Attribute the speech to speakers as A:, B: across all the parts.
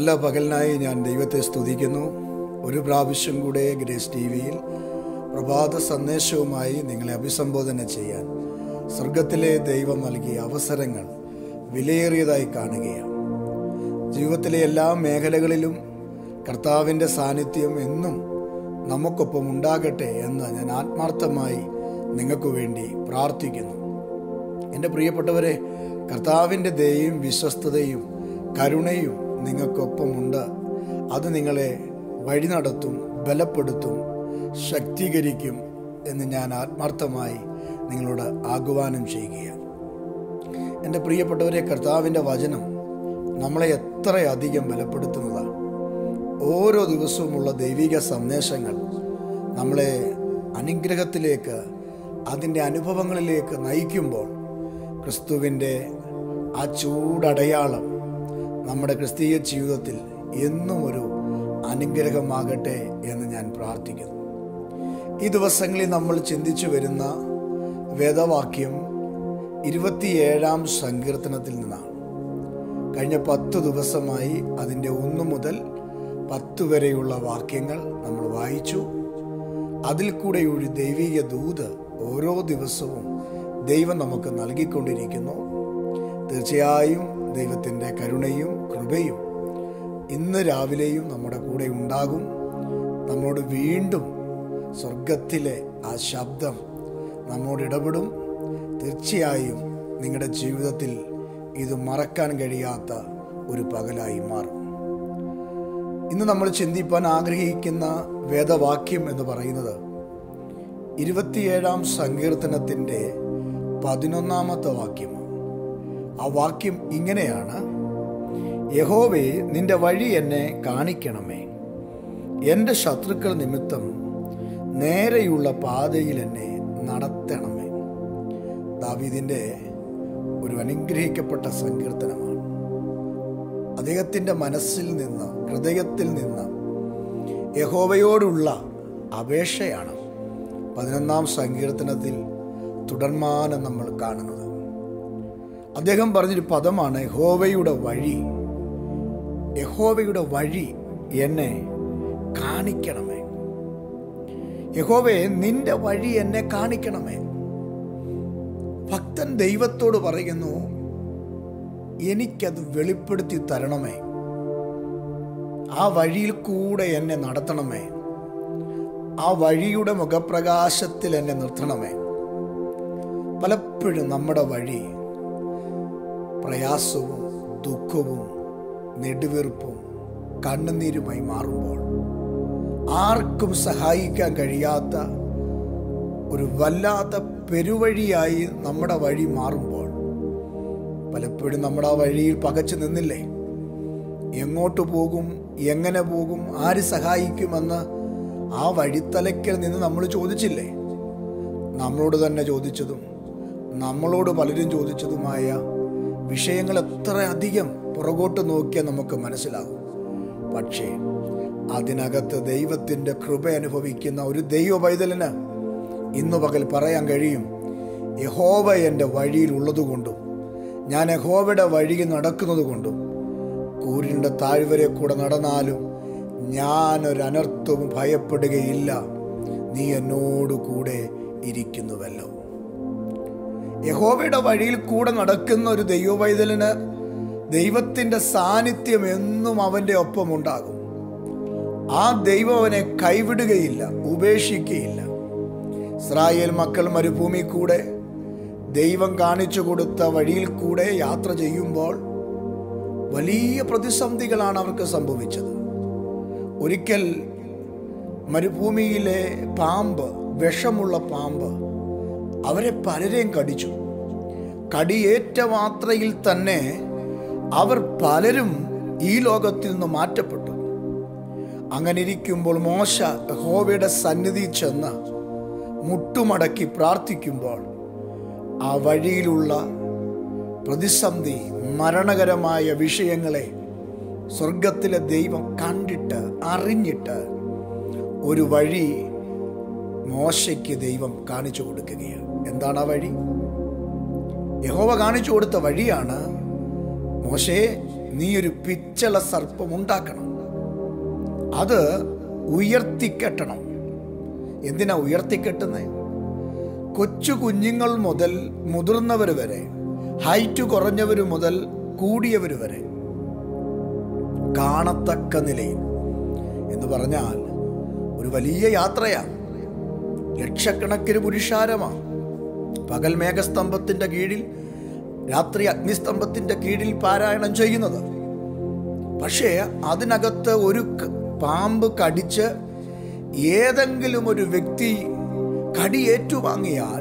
A: നല്ല പകലിനായി ഞാൻ ദൈവത്തെ സ്തുതിക്കുന്നു ഒരു പ്രാവശ്യം കൂടെ ഗ്രേസ് ടി വിയിൽ പ്രഭാത സന്ദേശവുമായി നിങ്ങളെ അഭിസംബോധന ചെയ്യാൻ സ്വർഗത്തിലെ ദൈവം നൽകിയ അവസരങ്ങൾ വിലയേറിയതായി കാണുകയാണ് ജീവിതത്തിലെ എല്ലാ മേഖലകളിലും കർത്താവിൻ്റെ സാന്നിധ്യം എന്നും നമുക്കൊപ്പം ഉണ്ടാകട്ടെ എന്ന് ഞാൻ ആത്മാർത്ഥമായി നിങ്ങൾക്ക് വേണ്ടി പ്രാർത്ഥിക്കുന്നു എൻ്റെ പ്രിയപ്പെട്ടവരെ കർത്താവിൻ്റെ ദയയും വിശ്വസ്തതയും കരുണയും നിങ്ങൾക്കൊപ്പമുണ്ട് അത് നിങ്ങളെ വഴി നടത്തും ബലപ്പെടുത്തും ശക്തീകരിക്കും എന്ന് ഞാൻ ആത്മാർത്ഥമായി നിങ്ങളോട് ആഹ്വാനം ചെയ്യുകയാണ് എൻ്റെ പ്രിയപ്പെട്ടവരെ കർത്താവിൻ്റെ വചനം നമ്മളെ എത്രയധികം ബലപ്പെടുത്തുന്നതാണ് ഓരോ ദിവസവുമുള്ള ദൈവിക സന്ദേശങ്ങൾ നമ്മളെ അനുഗ്രഹത്തിലേക്ക് അതിൻ്റെ അനുഭവങ്ങളിലേക്ക് നയിക്കുമ്പോൾ ക്രിസ്തുവിൻ്റെ ആ ചൂടടയാളം നമ്മുടെ ക്രിസ്തീയ ജീവിതത്തിൽ എന്നും ഒരു അനുഗ്രഹമാകട്ടെ എന്ന് ഞാൻ പ്രാർത്ഥിക്കുന്നു ഈ ദിവസങ്ങളിൽ നമ്മൾ ചിന്തിച്ചു വരുന്ന വേദവാക്യം ഇരുപത്തിയേഴാം സങ്കീർത്തനത്തിൽ നിന്നാണ് കഴിഞ്ഞ പത്ത് ദിവസമായി അതിൻ്റെ ഒന്ന് മുതൽ പത്ത് വരെയുള്ള വാക്യങ്ങൾ നമ്മൾ വായിച്ചു അതിൽ കൂടെ ഒരു ദൈവിക ദൂത് ഓരോ ദിവസവും ദൈവം നമുക്ക് നൽകിക്കൊണ്ടിരിക്കുന്നു തീർച്ചയായും ദൈവത്തിൻ്റെ കരുണയും കൃപയും ഇന്ന് രാവിലെയും നമ്മുടെ കൂടെ ഉണ്ടാകും നമ്മോട് വീണ്ടും സ്വർഗത്തിലെ ആ ശബ്ദം നമ്മോട് ഇടപെടും തീർച്ചയായും നിങ്ങളുടെ ജീവിതത്തിൽ ഇത് മറക്കാൻ കഴിയാത്ത ഒരു പകലായി മാറും ഇന്ന് നമ്മൾ ചിന്തിപ്പാൻ ആഗ്രഹിക്കുന്ന വേദവാക്യം എന്ന് പറയുന്നത് ഇരുപത്തിയേഴാം സങ്കീർത്തനത്തിൻ്റെ പതിനൊന്നാമത്തെ വാക്യമാണ് ആ വാക്യം ഇങ്ങനെയാണ് യഹോവേ നിന്റെ വഴി എന്നെ കാണിക്കണമേ എൻ്റെ ശത്രുക്കൾ നിമിത്തം നേരെയുള്ള പാതയിൽ എന്നെ നടത്തണമേ ദാവീദിൻ്റെ ഒരു അനുഗ്രഹിക്കപ്പെട്ട സങ്കീർത്തനമാണ് അദ്ദേഹത്തിൻ്റെ മനസ്സിൽ നിന്ന് ഹൃദയത്തിൽ നിന്ന് യഹോവയോടുള്ള അപേക്ഷയാണ് പതിനൊന്നാം സങ്കീർത്തനത്തിൽ തുടർമാനം നമ്മൾ കാണുന്നത് അദ്ദേഹം പറഞ്ഞൊരു പദമാണ് യഹോവയുടെ വഴി യഹോവയുടെ വഴി എന്നെ കാണിക്കണമേ യഹോവയെ നിന്റെ വഴി എന്നെ കാണിക്കണമേ ഭക്തൻ ദൈവത്തോട് പറയുന്നു എനിക്കത് വെളിപ്പെടുത്തി തരണമേ ആ വഴിയിൽ കൂടെ എന്നെ നടത്തണമേ ആ വഴിയുടെ മുഖപ്രകാശത്തിൽ എന്നെ നിർത്തണമേ പലപ്പോഴും നമ്മുടെ വഴി പ്രയാസവും ദുഃഖവും നെടുവീർപ്പും കണ്ണുനീരുമായി മാറുമ്പോൾ ആർക്കും സഹായിക്കാൻ കഴിയാത്ത ഒരു വല്ലാത്ത പെരുവഴിയായി നമ്മുടെ വഴി മാറുമ്പോൾ പലപ്പോഴും നമ്മുടെ ആ വഴിയിൽ പകച്ചു നിന്നില്ലേ എങ്ങോട്ട് പോകും എങ്ങനെ പോകും ആര് സഹായിക്കുമെന്ന് ആ വഴിത്തലയ്ക്കൽ നിന്ന് നമ്മൾ ചോദിച്ചില്ലേ നമ്മളോട് തന്നെ ചോദിച്ചതും നമ്മളോട് പലരും ചോദിച്ചതുമായ വിഷയങ്ങൾ എത്ര അധികം പുറകോട്ട് നോക്കിയാൽ നമുക്ക് മനസ്സിലാകും പക്ഷേ അതിനകത്ത് ദൈവത്തിൻ്റെ കൃപ അനുഭവിക്കുന്ന ഒരു ദൈവ പൈതലിന് ഇന്നു പകൽ പറയാൻ കഴിയും യഹോവ എൻ്റെ വഴിയിൽ ഉള്ളതുകൊണ്ടും ഞാൻ യഹോവയുടെ വഴിയിൽ നടക്കുന്നത് കൊണ്ടും കൂരിൻ്റെ താഴ്വരെ കൂടെ നടന്നാലും ഞാനൊരനർത്ഥവും ഭയപ്പെടുകയില്ല നീ എന്നോട് കൂടെ ഇരിക്കുന്നുവല്ലോ യഹോവയുടെ വഴിയിൽ കൂടെ നടക്കുന്ന ഒരു ദൈവവൈതലിന് ദൈവത്തിൻ്റെ സാന്നിധ്യം എന്നും അവൻ്റെ ഒപ്പം ഉണ്ടാകും ആ ദൈവം അവനെ കൈവിടുകയില്ല ഉപേക്ഷിക്കുകയില്ല ഇസ്രായേൽ മക്കൾ മരുഭൂമി കൂടെ ദൈവം കാണിച്ചു കൊടുത്ത വഴിയിൽ കൂടെ യാത്ര ചെയ്യുമ്പോൾ വലിയ പ്രതിസന്ധികളാണ് അവർക്ക് സംഭവിച്ചത് ഒരിക്കൽ മരുഭൂമിയിലെ പാമ്പ് വിഷമുള്ള പാമ്പ് അവരെ പലരെയും കടിച്ചു കടിയേറ്റ മാത്രയിൽ തന്നെ അവർ പലരും ഈ ലോകത്തിൽ നിന്ന് മാറ്റപ്പെട്ടു അങ്ങനെ ഇരിക്കുമ്പോൾ മോശ ഹോവയുടെ സന്നിധി ചെന്ന് മുട്ടുമടക്കി പ്രാർത്ഥിക്കുമ്പോൾ ആ വഴിയിലുള്ള പ്രതിസന്ധി മരണകരമായ വിഷയങ്ങളെ സ്വർഗത്തിലെ ദൈവം കണ്ടിട്ട് അറിഞ്ഞിട്ട് ഒരു വഴി മോശയ്ക്ക് ദൈവം കാണിച്ചു കൊടുക്കുകയാണ് എന്താണ് ആ വഴി യഹോവ കാണിച്ചു കൊടുത്ത വഴിയാണ് മോശേ നീ ഒരു പിച്ചള സർപ്പം ഉണ്ടാക്കണം അത് ഉയർത്തിക്കെട്ടണം എന്തിനാ ഉയർത്തിക്കെട്ടുന്നത് കൊച്ചു കുഞ്ഞുങ്ങൾ മുതൽ മുതിർന്നവർ വരെ ഹൈറ്റ് കുറഞ്ഞവർ മുതൽ കൂടിയവർ വരെ കാണത്തക്ക നിലയിൽ എന്ന് പറഞ്ഞാൽ ഒരു വലിയ യാത്രയാണ് ലക്ഷക്കണക്കിന് പുരുഷാരമാണ് പകൽ മേഘസ്തംഭത്തിന്റെ കീഴിൽ രാത്രി അഗ്നിസ്തംഭത്തിന്റെ കീഴിൽ പാരായണം ചെയ്യുന്നത് പക്ഷേ അതിനകത്ത് ഒരു ക- പാമ്പ് കടിച്ച് ഏതെങ്കിലും ഒരു വ്യക്തി കടി ഏറ്റുവാങ്ങിയാൽ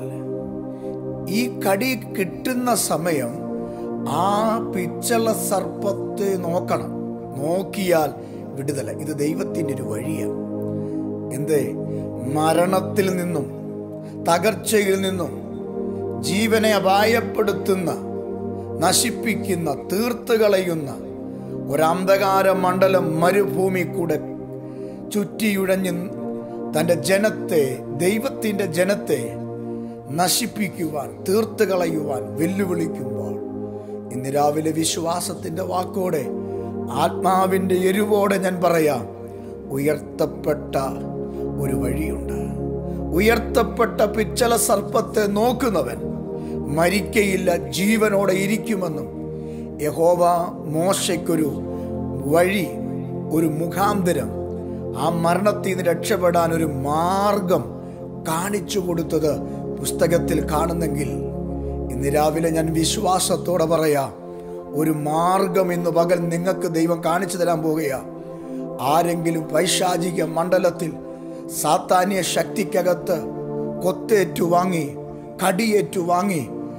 A: ഈ കടി കിട്ടുന്ന സമയം ആ പിച്ചള സർപ്പത്തെ നോക്കണം നോക്കിയാൽ വിടുതല ഇത് ദൈവത്തിൻ്റെ ഒരു വഴിയാണ് എന്തേ മരണത്തിൽ നിന്നും തകർച്ചയിൽ നിന്നും ജീവനെ അപായപ്പെടുത്തുന്ന നശിപ്പിക്കുന്ന തീർത്ത് കളയുന്ന ഒരന്ധകാര മണ്ഡലം മരുഭൂമി കൂടെ ചുറ്റിയുഴഞ്ഞ് തൻ്റെ ജനത്തെ ദൈവത്തിൻ്റെ ജനത്തെ നശിപ്പിക്കുവാൻ തീർത്ത് കളയുവാൻ വെല്ലുവിളിക്കുമ്പോൾ ഇന്ന് രാവിലെ വിശ്വാസത്തിൻ്റെ വാക്കോടെ ആത്മാവിൻ്റെ എരിവോടെ ഞാൻ പറയാം ഉയർത്തപ്പെട്ട ഒരു വഴിയുണ്ട് ഉയർത്തപ്പെട്ട പിച്ചള സർപ്പത്തെ നോക്കുന്നവൻ മരിക്കയില്ല ജീവനോടെ ഇരിക്കുമെന്നും യഹോവ മോശയ്ക്കൊരു വഴി ഒരു മുഖാന്തരം ആ മരണത്തിൽ നിന്ന് രക്ഷപ്പെടാൻ ഒരു മാർഗം കാണിച്ചു കൊടുത്തത് പുസ്തകത്തിൽ കാണുന്നെങ്കിൽ ഇന്ന് രാവിലെ ഞാൻ വിശ്വാസത്തോടെ പറയാം ഒരു മാർഗം ഇന്ന് പകൽ നിങ്ങൾക്ക് ദൈവം കാണിച്ചു തരാൻ പോകുകയാ ആരെങ്കിലും പൈശാചിക മണ്ഡലത്തിൽ സാത്താന്യ ശക്തിക്കകത്ത് കൊത്തേറ്റു വാങ്ങി കടിയേറ്റു വാങ്ങി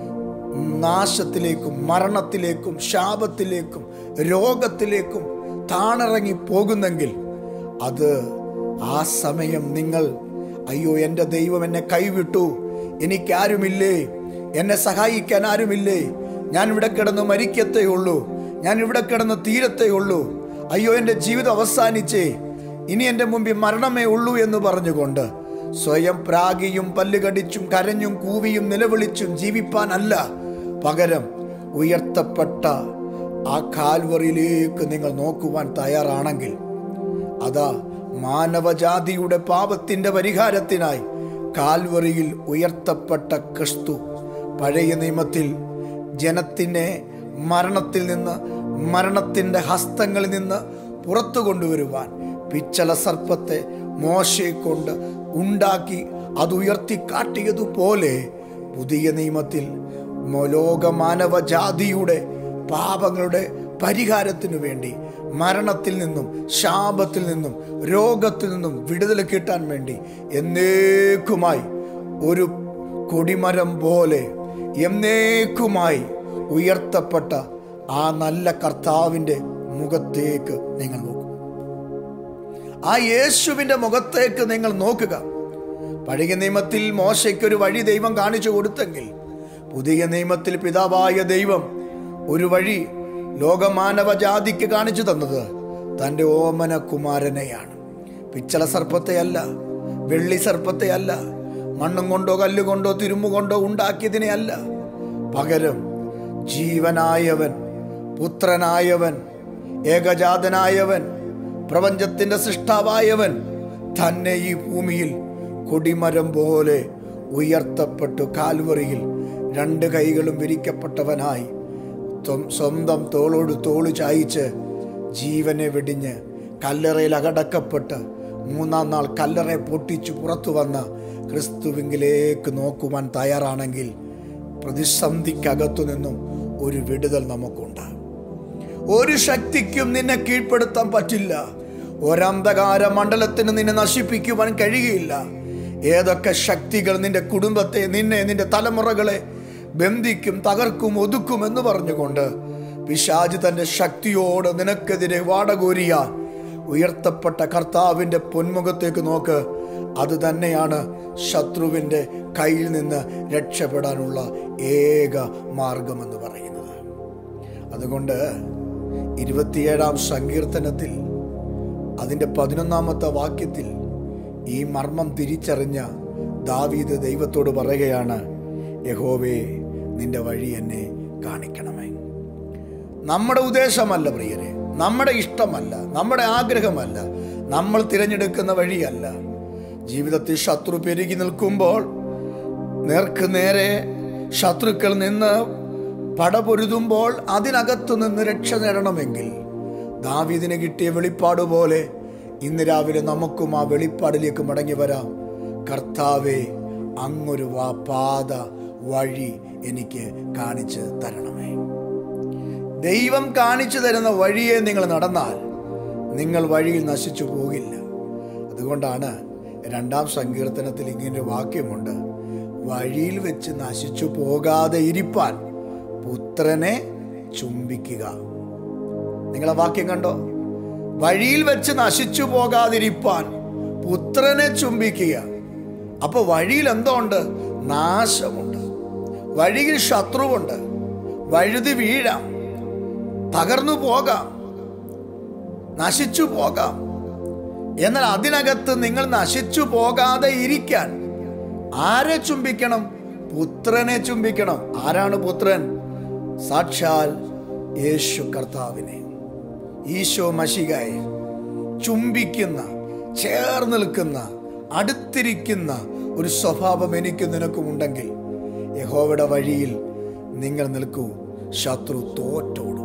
A: നാശത്തിലേക്കും മരണത്തിലേക്കും ശാപത്തിലേക്കും രോഗത്തിലേക്കും താണിറങ്ങി പോകുന്നെങ്കിൽ അത് ആ സമയം നിങ്ങൾ അയ്യോ എൻ്റെ ദൈവം എന്നെ കൈവിട്ടു എനിക്കാരുമില്ലേ എന്നെ സഹായിക്കാൻ ആരുമില്ലേ ഞാൻ ഇവിടെ കിടന്ന് മരിക്കത്തേ ഉള്ളൂ ഞാൻ ഇവിടെ കിടന്ന് തീരത്തേ ഉള്ളൂ അയ്യോ എൻ്റെ ജീവിതം അവസാനിച്ചേ ഇനി എൻ്റെ മുമ്പിൽ മരണമേ ഉള്ളൂ എന്ന് പറഞ്ഞുകൊണ്ട് സ്വയം പ്രാഗിയും പല്ലുകടിച്ചും കരഞ്ഞും കൂവിയും നിലവിളിച്ചും ജീവിപ്പാനല്ല പകരം ഉയർത്തപ്പെട്ട ആ കാൽവറിയിലേക്ക് നിങ്ങൾ നോക്കുവാൻ തയ്യാറാണെങ്കിൽ അതാ മാനവജാതിയുടെ പാപത്തിന്റെ പരിഹാരത്തിനായി കാൽവറിയിൽ ഉയർത്തപ്പെട്ട ക്രിസ്തു പഴയ നിയമത്തിൽ ജനത്തിനെ മരണത്തിൽ നിന്ന് മരണത്തിൻ്റെ ഹസ്തങ്ങളിൽ നിന്ന് പുറത്തു കൊണ്ടുവരുവാൻ പിച്ചള സർപ്പത്തെ മോശയെ കൊണ്ട് ഉണ്ടാക്കി അത് ഉയർത്തി കാട്ടിയതുപോലെ പുതിയ നിയമത്തിൽ മോ- ലോക മാനവജാതിയുടെ പാപങ്ങളുടെ പരിഹാരത്തിനു വേണ്ടി മരണത്തിൽ നിന്നും ശാപത്തിൽ നിന്നും രോഗത്തിൽ നിന്നും വിടുതൽ കിട്ടാൻ വേണ്ടി എന്നേക്കുമായി ഒരു കൊടിമരം പോലെ എന്നേക്കുമായി ഉയർത്തപ്പെട്ട ആ നല്ല കർത്താവിൻ്റെ മുഖത്തേക്ക് നിങ്ങൾ നോക്കൂ ആ യേശുവിൻ്റെ മുഖത്തേക്ക് നിങ്ങൾ നോക്കുക പഴയ നിയമത്തിൽ മോശയ്ക്കൊരു വഴി ദൈവം കാണിച്ചു കൊടുത്തെങ്കിൽ പുതിയ നിയമത്തിൽ പിതാവായ ദൈവം ഒരു വഴി ലോകമാനവ ജാതിക്ക് കാണിച്ചു തന്നത് തൻ്റെ ഓമന കുമാരനെയാണ് പിച്ചള സർപ്പത്തെയല്ല വെള്ളി സർപ്പത്തെയല്ല മണ്ണും കൊണ്ടോ കല്ലുകൊണ്ടോ തിരുമ്പുകൊണ്ടോ ഉണ്ടാക്കിയതിനെയല്ല പകരം ജീവനായവൻ പുത്രനായവൻ ഏകജാതനായവൻ പ്രപഞ്ചത്തിന്റെ സൃഷ്ടാവായവൻ തന്നെ ഈ ഭൂമിയിൽ കൊടിമരം പോലെ ഉയർത്തപ്പെട്ടു കാൽവറിയിൽ രണ്ട് കൈകളും വിരിക്കപ്പെട്ടവനായി ത്വം- സ്വന്തം തോളോട് തോള് ചായിച്ച് ജീവനെ വെടിഞ്ഞ് കല്ലറയിൽ അകടക്കപ്പെട്ട് മൂന്നാം നാൾ കല്ലറ പൊട്ടിച്ചു പുറത്തു വന്ന ക്രിസ്തുവിങ്കിലേക്ക് നോക്കുവാൻ തയ്യാറാണെങ്കിൽ പ്രതിസന്ധിക്കകത്തു നിന്നും ഒരു വിടുതൽ നമുക്കുണ്ട് ഒരു ശക്തിക്കും നിന്നെ കീഴ്പ്പെടുത്താൻ പറ്റില്ല ഒരന്ധകാര മണ്ഡലത്തിന് നിന്നെ നശിപ്പിക്കുവാൻ കഴിയുകയില്ല ഏതൊക്കെ ശക്തികൾ നിന്റെ കുടുംബത്തെ നിന്നെ നിന്റെ തലമുറകളെ ബന്ധിക്കും തകർക്കും ഒതുക്കും എന്ന് പറഞ്ഞുകൊണ്ട് പിശാജ് തന്റെ ശക്തിയോട് നിനക്കെതിരെ വാടകോരിയാൻ ഉയർത്തപ്പെട്ട കർത്താവിൻ്റെ പൊന്മുഖത്തേക്ക് നോക്ക് അത് തന്നെയാണ് ശത്രുവിൻ്റെ കയ്യിൽ നിന്ന് രക്ഷപ്പെടാനുള്ള ഏക മാർഗമെന്ന് പറയുന്നത് അതുകൊണ്ട് ഇരുപത്തിയേഴാം സങ്കീർത്തനത്തിൽ അതിൻ്റെ പതിനൊന്നാമത്തെ വാക്യത്തിൽ ഈ മർമ്മം തിരിച്ചറിഞ്ഞ ദാവീദ് ദൈവത്തോട് പറയുകയാണ് യഹോവേ നിന്റെ വഴി എന്നെ കാണിക്കണമേ നമ്മുടെ ഉദ്ദേശമല്ല പ്രിയരെ നമ്മുടെ ഇഷ്ടമല്ല നമ്മുടെ ആഗ്രഹമല്ല നമ്മൾ തിരഞ്ഞെടുക്കുന്ന വഴിയല്ല ജീവിതത്തിൽ ശത്രു പെരുകി നിൽക്കുമ്പോൾ നേർക്ക് നേരെ ശത്രുക്കൾ നിന്ന് പടപൊരുതുമ്പോൾ അതിനകത്തു നിന്ന് രക്ഷ നേടണമെങ്കിൽ ദാവീദിന് കിട്ടിയ വെളിപ്പാട് പോലെ ഇന്ന് രാവിലെ നമുക്കും ആ വെളിപ്പാടിലേക്ക് മടങ്ങി വരാം കർത്താവെ അങ്ങൊരു വാ പാത വഴി എനിക്ക് കാണിച്ച് തരണമേ ദൈവം കാണിച്ചു തരുന്ന വഴിയെ നിങ്ങൾ നടന്നാൽ നിങ്ങൾ വഴിയിൽ നശിച്ചു പോകില്ല അതുകൊണ്ടാണ് രണ്ടാം സങ്കീർത്തനത്തിൽ ഇങ്ങനെ വാക്യമുണ്ട് വഴിയിൽ വെച്ച് നശിച്ചു പോകാതെ ഇരിപ്പാൻ പുത്രനെ ചുംബിക്കുക നിങ്ങളെ വാക്യം കണ്ടോ വഴിയിൽ വെച്ച് നശിച്ചു പോകാതിരിപ്പാൻ പുത്രനെ ചുംബിക്കുക അപ്പൊ വഴിയിൽ എന്തോ ഉണ്ട് നാശമുണ്ട് വഴിയിൽ ശത്രുവുണ്ട് വഴുതി വീഴാം തകർന്നു പോകാം നശിച്ചു പോകാം എന്നാൽ അതിനകത്ത് നിങ്ങൾ നശിച്ചു പോകാതെ ഇരിക്കാൻ ആരെ ചുംബിക്കണം പുത്രനെ ചുംബിക്കണം ആരാണ് പുത്രൻ സാക്ഷാൽ യേശു കർത്താവിനെ ഈശോ മഷികായെ ചുംബിക്കുന്ന ചേർന്ന് നിൽക്കുന്ന അടുത്തിരിക്കുന്ന ഒരു സ്വഭാവം എനിക്ക് നിനക്കും ഉണ്ടെങ്കിൽ യഹോവയുടെ വഴിയിൽ നിങ്ങൾ നിൽക്കൂ ശത്രു തോറ്റോടും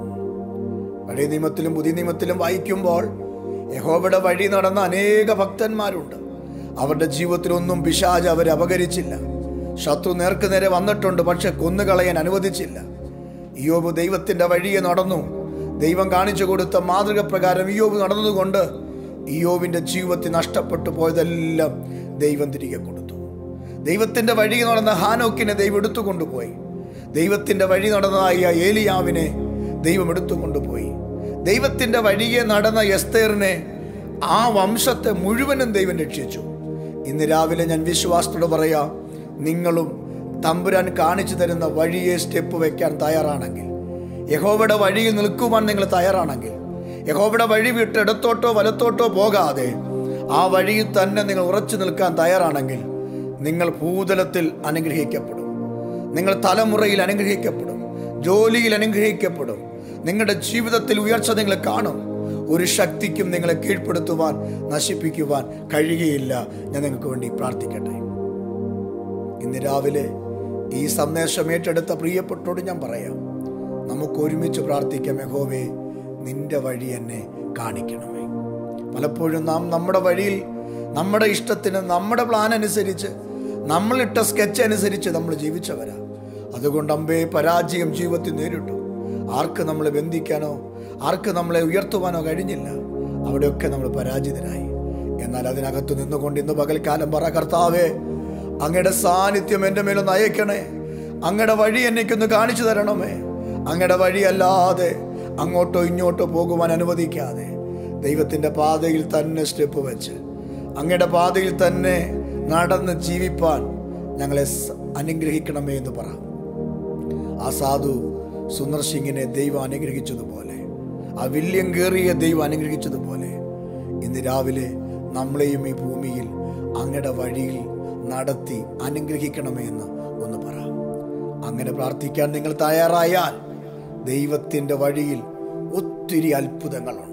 A: പഴയ നിയമത്തിലും പുതിയ നിയമത്തിലും വായിക്കുമ്പോൾ യഹോവയുടെ വഴി നടന്ന അനേക ഭക്തന്മാരുണ്ട് അവരുടെ ജീവിതത്തിലൊന്നും പിശാജ് അവരെ അപകരിച്ചില്ല ശത്രു നേർക്ക് നേരെ വന്നിട്ടുണ്ട് പക്ഷെ കൊന്നുകളയാൻ അനുവദിച്ചില്ല ഇയോബ് ദൈവത്തിന്റെ വഴിയെ നടന്നു ദൈവം കാണിച്ചു കൊടുത്ത മാതൃക പ്രകാരം ഇയോബ് നടന്നതുകൊണ്ട് ഇയോബിന്റെ ജീവിതത്തിൽ നഷ്ടപ്പെട്ടു പോയതെല്ലാം ദൈവം തിരികെ കൊടുത്തു ദൈവത്തിന്റെ വഴി നടന്ന ഹാനോക്കിനെ ദൈവം എടുത്തുകൊണ്ടുപോയി ദൈവത്തിന്റെ വഴി നടന്നതായ ഏലിയാവിനെ ദൈവം എടുത്തുകൊണ്ടുപോയി ദൈവത്തിന്റെ വഴിയെ നടന്ന എസ്തേറിനെ ആ വംശത്തെ മുഴുവനും ദൈവം രക്ഷിച്ചു ഇന്ന് രാവിലെ ഞാൻ വിശ്വാസത്തോട് പറയാം നിങ്ങളും തമ്പുരാൻ കാണിച്ചു തരുന്ന വഴിയെ സ്റ്റെപ്പ് വെക്കാൻ തയ്യാറാണെങ്കിൽ യഹോവയുടെ വഴിയിൽ നിൽക്കുവാൻ നിങ്ങൾ തയ്യാറാണെങ്കിൽ യഹോവയുടെ വഴി വിട്ട് ഇടത്തോട്ടോ വലത്തോട്ടോ പോകാതെ ആ വഴിയിൽ തന്നെ നിങ്ങൾ ഉറച്ചു നിൽക്കാൻ തയ്യാറാണെങ്കിൽ നിങ്ങൾ ഭൂതലത്തിൽ അനുഗ്രഹിക്കപ്പെടും നിങ്ങൾ തലമുറയിൽ അനുഗ്രഹിക്കപ്പെടും ജോലിയിൽ അനുഗ്രഹിക്കപ്പെടും നിങ്ങളുടെ ജീവിതത്തിൽ ഉയർച്ച നിങ്ങൾ കാണും ഒരു ശക്തിക്കും നിങ്ങളെ കീഴ്പ്പെടുത്തുവാൻ നശിപ്പിക്കുവാൻ കഴിയുകയില്ല ഞാൻ നിങ്ങൾക്ക് വേണ്ടി പ്രാർത്ഥിക്കട്ടെ ഇന്ന് രാവിലെ ഈ സന്ദേശം ഏറ്റെടുത്ത പ്രിയപ്പെട്ടോട് ഞാൻ പറയാം നമുക്ക് ഒരുമിച്ച് പ്രാർത്ഥിക്കാം യഹോവേ നിന്റെ വഴി എന്നെ കാണിക്കണമേ പലപ്പോഴും നാം നമ്മുടെ വഴിയിൽ നമ്മുടെ ഇഷ്ടത്തിന് നമ്മുടെ പ്ലാൻ അനുസരിച്ച് നമ്മളിട്ട സ്കെച്ച് അനുസരിച്ച് നമ്മൾ ജീവിച്ചവരാ അതുകൊണ്ട് അമ്പേ പരാജയം ജീവിതത്തിൽ നേരിട്ടു ആർക്ക് നമ്മളെ ബന്ധിക്കാനോ ആർക്ക് നമ്മളെ ഉയർത്തുവാനോ കഴിഞ്ഞില്ല അവിടെയൊക്കെ നമ്മൾ പരാജിതരായി എന്നാൽ അതിനകത്ത് നിന്നുകൊണ്ട് ഇന്ന് പകൽക്കാലം പറ കർത്താവേ അങ്ങയുടെ സാന്നിധ്യം എൻ്റെ മേലൊന്ന് അയക്കണേ അങ്ങയുടെ വഴി എനിക്കൊന്ന് കാണിച്ചു തരണമേ അങ്ങയുടെ വഴിയല്ലാതെ അങ്ങോട്ടോ ഇങ്ങോട്ടോ പോകുവാൻ അനുവദിക്കാതെ ദൈവത്തിൻ്റെ പാതയിൽ തന്നെ സ്റ്റെപ്പ് വെച്ച് അങ്ങയുടെ പാതയിൽ തന്നെ നടന്ന് ജീവിപ്പാൻ ഞങ്ങളെ സ- അനുഗ്രഹിക്കണമേ എന്ന് പറ ആ സാധു സുന്ദർ സിംഗിനെ ദൈവം അനുഗ്രഹിച്ചതുപോലെ ആ വില്യം കേറിയ ദൈവം അനുഗ്രഹിച്ചതുപോലെ ഇന്ന് രാവിലെ നമ്മളെയും ഈ ഭൂമിയിൽ അങ്ങയുടെ വഴിയിൽ നടത്തി അനുഗ്രഹിക്കണമേ എന്ന് ഒന്ന് പറ അങ്ങനെ പ്രാർത്ഥിക്കാൻ നിങ്ങൾ തയ്യാറായാൽ ദൈവത്തിൻ്റെ വഴിയിൽ ഒത്തിരി അത്ഭുതങ്ങളുണ്ട്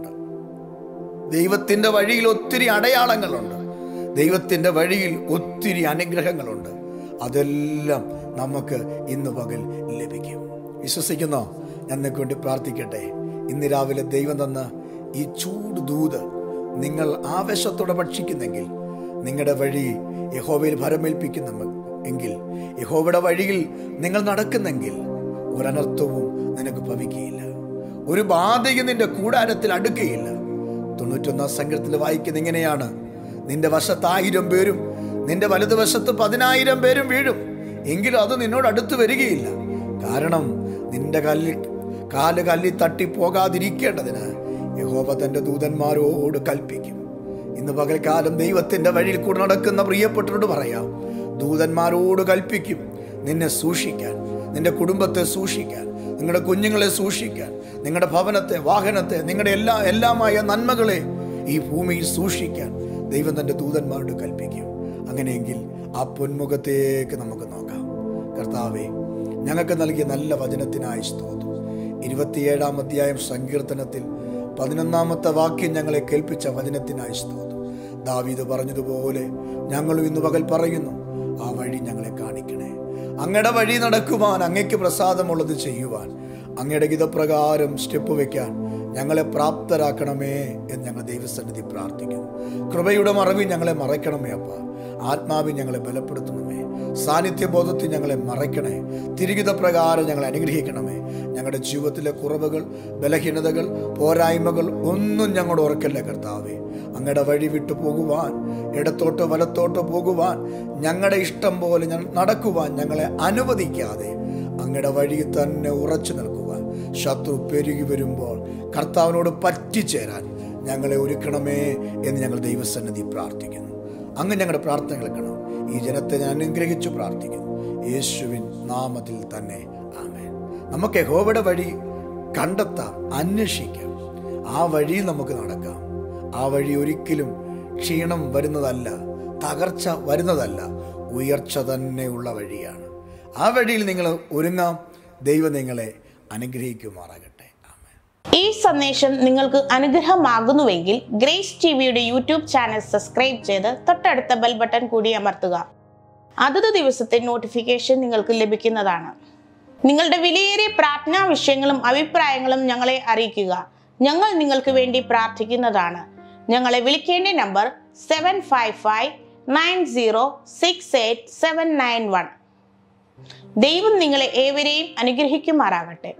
A: ദൈവത്തിൻ്റെ വഴിയിൽ ഒത്തിരി അടയാളങ്ങളുണ്ട് ദൈവത്തിൻ്റെ വഴിയിൽ ഒത്തിരി അനുഗ്രഹങ്ങളുണ്ട് അതെല്ലാം നമുക്ക് ഇന്ന് പകൽ ലഭിക്കും വിശ്വസിക്കുന്നോ ഞാൻ നിങ്ങൾക്ക് വേണ്ടി പ്രാർത്ഥിക്കട്ടെ ഇന്ന് രാവിലെ ദൈവം തന്ന ഈ ചൂട് ദൂത് നിങ്ങൾ ആവേശത്തോടെ ഭക്ഷിക്കുന്നെങ്കിൽ നിങ്ങളുടെ വഴി യഹോവയിൽ ഭരമേൽപ്പിക്കുന്ന എങ്കിൽ യഹോവയുടെ വഴിയിൽ നിങ്ങൾ നടക്കുന്നെങ്കിൽ ഒരനർത്ഥവും നിനക്ക് ഭവിക്കുകയില്ല ഒരു ബാധയും നിന്റെ കൂടാരത്തിൽ അടുക്കുകയില്ല തൊണ്ണൂറ്റൊന്നാം സംഘത്തിൽ വായിക്കുന്നത് ഇങ്ങനെയാണ് നിന്റെ വശത്ത് ആയിരം പേരും നിന്റെ വലതുവശത്ത് പതിനായിരം പേരും വീഴും എങ്കിലും അത് നിന്നോട് അടുത്ത് വരികയില്ല കാരണം നിന്റെ കല്ലിൽ കാല് കല്ലിൽ തട്ടി പോകാതിരിക്കേണ്ടതിന് യഹോവ തന്റെ ദൂതന്മാരോട് കൽപ്പിക്കും ഇന്ന് പകൽക്കാലം ദൈവത്തിന്റെ വഴിയിൽ കൂടെ നടക്കുന്ന പ്രിയപ്പെട്ടവരോട് പറയാം ദൂതന്മാരോട് കൽപ്പിക്കും നിന്നെ സൂക്ഷിക്കാൻ നിന്റെ കുടുംബത്തെ സൂക്ഷിക്കാൻ നിങ്ങളുടെ കുഞ്ഞുങ്ങളെ സൂക്ഷിക്കാൻ നിങ്ങളുടെ ഭവനത്തെ വാഹനത്തെ നിങ്ങളുടെ എല്ലാ എല്ലാമായ നന്മകളെ ഈ ഭൂമിയിൽ സൂക്ഷിക്കാൻ ദൈവം തന്റെ ദൂതന്മാരോട് കൽപ്പിക്കും അങ്ങനെയെങ്കിൽ ആ പൊന്മുഖത്തേക്ക് നമുക്ക് നോക്കാം കർത്താവെ ഞങ്ങൾക്ക് നൽകിയ നല്ല വചനത്തിനായി സ്തോത്രം ഇരുപത്തിയേഴാം അധ്യായം സങ്കീർത്തനത്തിൽ പതിനൊന്നാമത്തെ വാക്യം ഞങ്ങളെ കേൾപ്പിച്ച വചനത്തിനായി സ്തോത്രം ദാവീദ് പറഞ്ഞതുപോലെ ഞങ്ങളും ഇന്ന് പകൽ പറയുന്നു ആ വഴി ഞങ്ങളെ കാണിക്കണേ അങ്ങയുടെ വഴി നടക്കുവാൻ അങ്ങയ്ക്ക് പ്രസാദമുള്ളത് ചെയ്യുവാൻ അങ്ങയുടെ ഗീതപ്രകാരം സ്റ്റെപ്പ് വെക്കാൻ ഞങ്ങളെ പ്രാപ്തരാക്കണമേ എന്ന് ഞങ്ങൾ ദൈവസന്നിധി പ്രാർത്ഥിക്കുന്നു കൃപയുടെ മറവിൽ ഞങ്ങളെ മറയ്ക്കണമേ അപ്പ ആത്മാവിൽ ഞങ്ങളെ ബലപ്പെടുത്തണമേ സാന്നിധ്യബോധത്തിൽ ഞങ്ങളെ മറയ്ക്കണേ തിരികിത പ്രകാരം ഞങ്ങളെ അനുഗ്രഹിക്കണമേ ഞങ്ങളുടെ ജീവിതത്തിലെ കുറവുകൾ ബലഹീനതകൾ പോരായ്മകൾ ഒന്നും ഞങ്ങളുടെ ഓർക്കല്ലേ കർത്താവേ അങ്ങയുടെ വഴി വിട്ടു പോകുവാൻ ഇടത്തോട്ടോ വലത്തോട്ടോ പോകുവാൻ ഞങ്ങളുടെ ഇഷ്ടം പോലെ ഞ- നടക്കുവാൻ ഞങ്ങളെ അനുവദിക്കാതെ അങ്ങയുടെ വഴിയിൽ തന്നെ ഉറച്ചു നിൽക്കുവാൻ ശത്രു പെരുകി വരുമ്പോൾ കർത്താവിനോട് പറ്റിച്ചേരാൻ ഞങ്ങളെ ഒരുക്കണമേ എന്ന് ഞങ്ങൾ ദൈവസന്നിധി പ്രാർത്ഥിക്കുന്നു അങ്ങ് ഞങ്ങളുടെ പ്രാർത്ഥന കേൾക്കണം ഈ ജനത്തെ ഞാൻ അനുഗ്രഹിച്ചു പ്രാർത്ഥിക്കുന്നു യേശുവിൻ നാമത്തിൽ തന്നെ ആമേൻ നമുക്ക് യഹോവയുടെ വഴി കണ്ടെത്താം അന്വേഷിക്കാം ആ വഴിയിൽ നമുക്ക് നടക്കാം ആ വഴി ഒരിക്കലും ക്ഷീണം വരുന്നതല്ല തകർച്ച വരുന്നതല്ല ഉയർച്ച തന്നെയുള്ള വഴിയാണ് ആ വഴിയിൽ നിങ്ങൾ ഒരുങ്ങാം ദൈവം നിങ്ങളെ അനുഗ്രഹിക്കുമാറാകട്ടെ ആമേൻ
B: ഈ സന്ദേശം നിങ്ങൾക്ക് അനുഗ്രഹമാകുന്നുവെങ്കിൽ ഗ്രേസ് ടി വിയുടെ യൂട്യൂബ് ചാനൽ സബ്സ്ക്രൈബ് ചെയ്ത് തൊട്ടടുത്ത ബെൽ ബട്ടൺ കൂടി അമർത്തുക അതത് ദിവസത്തെ നോട്ടിഫിക്കേഷൻ നിങ്ങൾക്ക് ലഭിക്കുന്നതാണ് നിങ്ങളുടെ വിലയേറിയ പ്രാർത്ഥനാ വിഷയങ്ങളും അഭിപ്രായങ്ങളും ഞങ്ങളെ അറിയിക്കുക ഞങ്ങൾ നിങ്ങൾക്ക് വേണ്ടി പ്രാർത്ഥിക്കുന്നതാണ് ഞങ്ങളെ വിളിക്കേണ്ട number seven five five nine zero six eight seven nine one ദൈവം നിങ്ങളെ ഏവരെയും അനുഗ്രഹിക്കുമാറാകട്ടെ